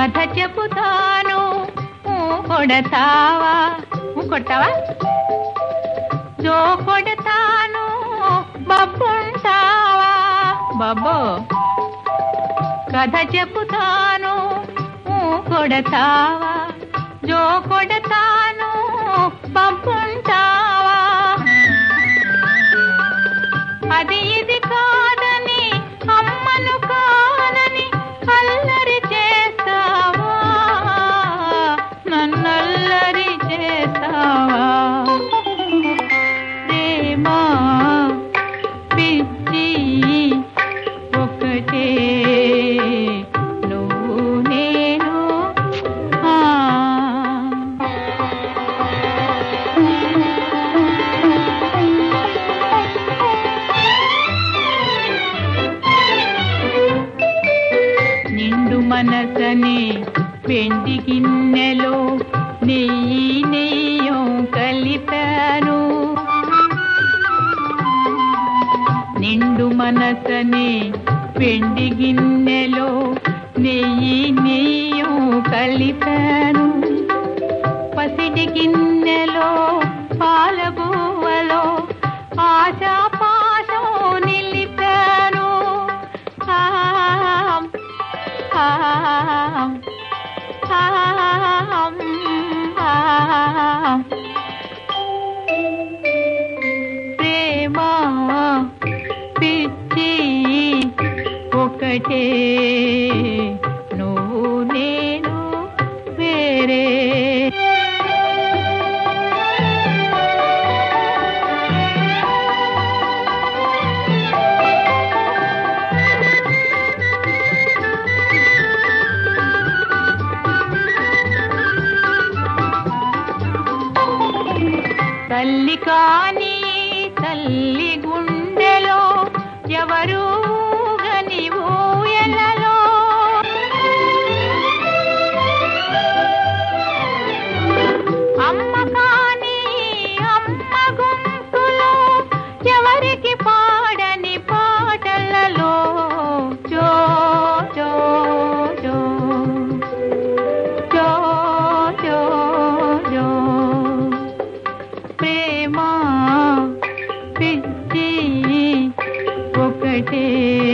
కథ చెబుతాను ఊ కొడతావా ఊ కొడతావా జో కొడతాను బబ్బుంటావా బాబో కథ చెబుతాను ఊ కొడతావా జో కొడతాను బబ్బుంటావా అది ఇది కాదని అమ్మను కాదని అల్లరి చేస్తావా నన్నల్లరి చేస్తావా ప్రేమా పిచ్చి ఒకటే నువ్వు నేను ఆ నిండు మనసని వెండి గిన్నెలో నెయ్యి నెయ్యం కలిపాను నిండు మనసని వెండి గిన్నెలో నెయ్యి నెయ్యం కలిపాను పసిడి గిన్నెలో పాలబువ్వలో ఆశా పాశం నిలిపాను ఆం, ఆం, ఆం, ఆం. ప్రేమ పిచ్చి ఒకటే నువ్వు నేను వేరే తల్లి కాని తల్లి గుండెలో ఎవరు గని ఊయలలో అమ్మ కాని అమ్మ గొంతులో ఎవరికి పాడని పాటలలో జో జో జో జో జో జో ప్రేమ పిచ్చి ఒకటే